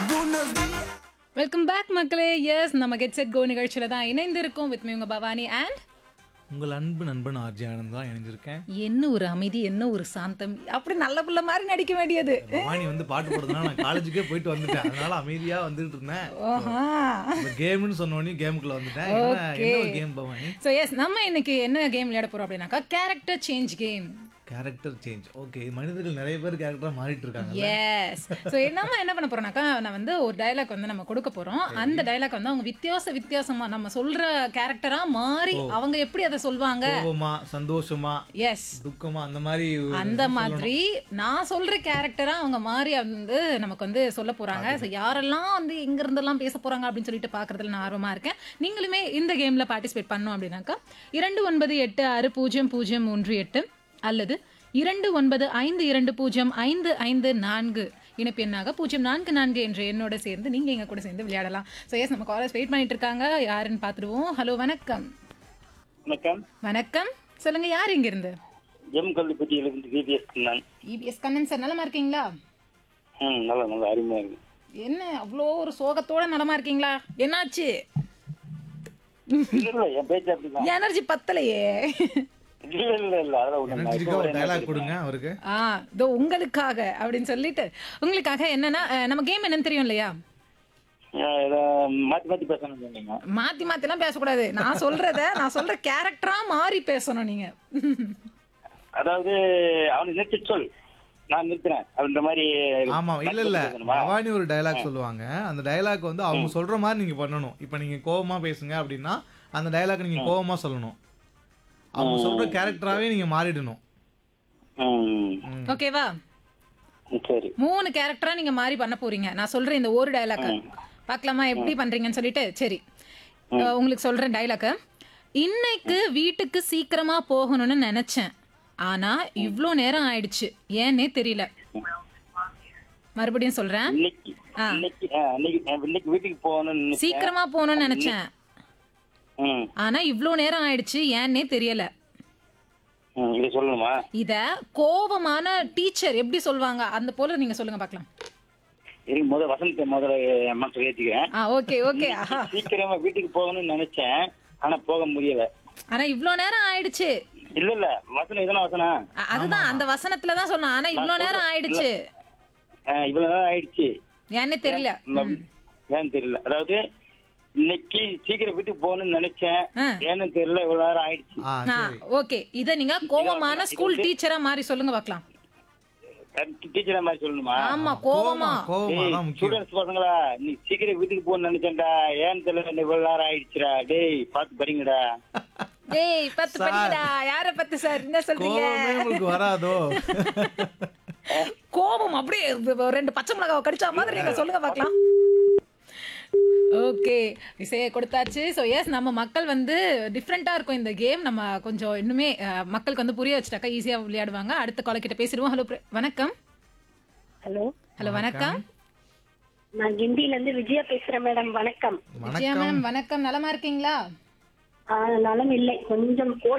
Welcome back மக்களே yes நம்ம get set go நிகழ்ச்சியில தான் இணைந்திருக்கோம் வித் மீ உங்க பவானி அண்ட் உங்கள் அன்பு நண்பன் ஆர்ஜி ஆனந்த் தான் இணைஞ்சிருக்கேன் என்ன ஒரு அமைதி என்ன ஒரு சாந்தம் அப்படி நல்ல புள்ள மாதிரி நடிக்க வேண்டியது பவானி வந்து பாட்டு போடுறதுனால நான் காலேஜுக்கே போயிட்டு வந்துட்டேன் அதனால அமைதியா வந்துட்டு இருந்தேன் ஓஹா இந்த கேம்னு சொன்னோடனே கேமுக்குள்ள வந்துட்டேன் என்ன என்ன ஒரு கேம் பவானி ஸோ எஸ் நம்ம இன்னைக்கு என்ன கேம் விளையாட போறோம் அப்படின்னாக்கா character change game character change okay மனிதர்கள் நிறைய பேர் கேரக்டரா மாறிட்டு இருக்காங்க எஸ் ஸோ நம்ம என்ன பண்ண போறோம்னாக்கா நான் வந்து ஒரு டயலாக் வந்து நம்ம கொடுக்க போறோம் அந்த டயலாக் வந்து அவங்க வித்தியாச வித்தியாசமா நம்ம சொல்ற கேரக்டரா மாறி அவங்க எப்படி அதை சொல்வாங்க கோபமா சந்தோஷமா எஸ் துக்கமா அந்த மாதிரி ஒரு- அந்த மாதிரி நான் சொல்ற கேரக்டரா அவங்க மாறி வந்து நமக்கு வந்து சொல்ல போறாங்க ஸோ யாரெல்லாம் வந்து எங்க இருந்தெல்லாம் பேச போறாங்க அப்படின்னு சொல்லிட்டு பாக்குறதுல நான் ஆர்வமா இருக்கேன் நீங்களுமே இந்த கேம்ல பார்ட்டிசிபேட் பண்ணோம் அப்படின்னாக்கா இரண்டு ஒன்பது எட்டு ஆறு பூஜ்ஜியம் பூஜ்ஜியம் மூன்று எட்டு அல்லது இரண்டு ஒன்பது ஐந்து இரண்டு பூஜ்ஜியம் ஐந்து ஐந்து நான்கு இணைப்பு எண்ணாக பூஜ்ஜியம் நான்கு நான்கு என்ற எண்ணோட சேர்ந்து நீங்க எங்க கூட சேர்ந்து விளையாடலாம் ஸோ எஸ் நம்ம காலேஜ் வெயிட் பண்ணிட்டு இருக்காங்க யாருன்னு பார்த்துடுவோம் ஹலோ வணக்கம் வணக்கம் வணக்கம் சொல்லுங்க யார் இங்க இருந்து எம் கல்விப்பட்டியிலிருந்து VPS Kannan EPS Kannan sir நலமா இருக்கீங்களா ம் நல்லா நல்லா அருமையா இருக்கு என்ன அவ்வளோ ஒரு சோகத்தோட நலமா இருக்கீங்களா என்னாச்சு இல்ல இல்ல என் பேச்சு அப்படிதான் எனர்ஜி பத்தலையே இல்ல இல்ல இல்ல அதெல்லாம் ஒண்ணு இல்ல. எனர்ஜிக்கா ஒரு டைலாக் கொடுங்க அவருக்கு ஆ இதோ உங்களுக்காக அப்படின்னு சொல்லிட்டு உங்களுக்காக என்னன்னா அஹ், நம்ம கேம் என்னன்னு தெரியும் இல்லையா அஹ் ஏதோ மாத்தி மாத்தி பேசணும் சொன்னீங்க மாத்தி மாத்தி எல்லாம் பேசக்கூடாது நான் சொல்றத நான் சொல்ற கேரக்டரா மாறி பேசணும் நீங்க அதாவது அவனை நிறுத்தி சொல் நான் நிறுத்துறேன் அப்படின்ற மாதிரி ஆமா இல்ல இல்ல பேசணுமா? பவானி ஒரு டயலாக் சொல்லுவாங்க அந்த டயலாக் வந்து அவங்க சொல்ற மாதிரி நீங்க பண்ணணும் இப்போ நீங்க கோவமா பேசுங்க அப்படின்னா அந்த டயலாக் நீங்க கோவமா சொல்லணும் அவங்க சொல்ற கேரக்டராவே நீங்க மாறிடணும் ம் ஓகேவா சரி மூணு கேரக்டரா நீங்க மாறி பண்ண போறீங்க நான் சொல்றேன் இந்த ஒரு டைலாக் பார்க்கலாமா எப்படி பண்றீங்கன்னு சொல்லிட்டு சரி அஹ், உங்களுக்கு சொல்றேன் டைலாக் இன்னைக்கு வீட்டுக்கு சீக்கிரமா போகணும்னு நினைச்சேன் ஆனா இவ்ளோ நேரம் ஆயிடுச்சு ஏன்னே தெரியல மறுபடியும் சொல்றேன் இன்னைக்கு இன்னைக்கு அஹ், இன்னைக்கு அஹ், இன்னைக்கு வீட்டுக்கு போகணும்னு நினைச்சேன். சீக்கிரமா போகணும்னு நினைச்சேன் ம் ஆனா இவ்ளோ நேரம் ஆயிடுச்சு ஏன்னே தெரியல ம் இதை சொல்லணுமா இத கோபமான டீச்சர் எப்படி சொல்வாங்க அந்த போல நீங்க சொல்லுங்க பார்க்கலாம் இருக்கு முத வசந்த முதல்ல என் மனசுல ஏத்திக்கிறேன் ஆ ஓகே ஓகே ஆஹா சீக்கிரமா வீட்டுக்கு போகணும்னு நினைச்சேன் ஆனா போக முடியல ஆனா இவ்ளோ நேரம் ஆயிடுச்சு இல்ல இல்ல வசனம் இதெல்லாம் வசனம் அ- அதுதான் அந்த வசனத்துல தான் சொன்னேன் ஆனா இவ்ளோ நேரம் ஆயிடுச்சு அஹ் இவ்வளவு நேரம் ஆயிடுச்சு ஏன்னே தெரியல ம். ஏன்னு தெரியல அதாவது இன்னைக்கு சீக்கிரம் வீட்டுக்கு போகணும்னு நினைச்சேன் ஆ. ஏன்னு தெரியல இவ்வளவு நேரம் ஆயிடுச்சு ஆ ஆ சரி ஓகே இத நீங்க கோபமான ஸ்கூல் டீச்சரா மாறி சொல்லுங்க பார்க்கலாம் டீச்சரா மாதிரி சொல்லணுமா ஆமா கோபமா கோவமா தான் முக்கியம் ஸ்டூடெண்ட்ஸ் பசங்களா நீ சீக்கிரம் வீட்டுக்கு போகணும்னு நினைச்சேன்டா ஏன்னு தெரியல இன்னும் இவ்வளவு நேரம் ஆயிடுச்சுடா டேய் பாத்து படிங்கடா டேய் பத்து படிக்கடா யார பத்து சார் என்ன சொல்றீங்க கோவமே உங்களுக்கு வராதோ கோபம் அப்படியே ரெண்டு பச்சை மிளகாவை கடிச்சா மாதிரி நீங்க சொல்லுங்க பார்க்கலாம் ஓகே இசையை கொடுத்தாச்சு ஸோ எஸ் நம்ம மக்கள் வந்து டிஃப்ரெண்ட்டாக இருக்கும் இந்த கேம் நம்ம கொஞ்சம் இன்னுமே அஹ், மக்களுக்கு வந்து புரிய வச்சுட்டாக்கா ஈஸியாக விளையாடுவாங்க அடுத்த கால கிட்ட பேசிடுவோம் ஹலோ வணக்கம் ஹலோ ஹலோ வணக்கம் நான் கிண்டில இருந்து விஜயா பேசுறேன் மேடம் வணக்கம் விஜயா மேம் வணக்கம் நலமா இருக்கீங்களா ஆ, நலம் இல்லை கொஞ்சம்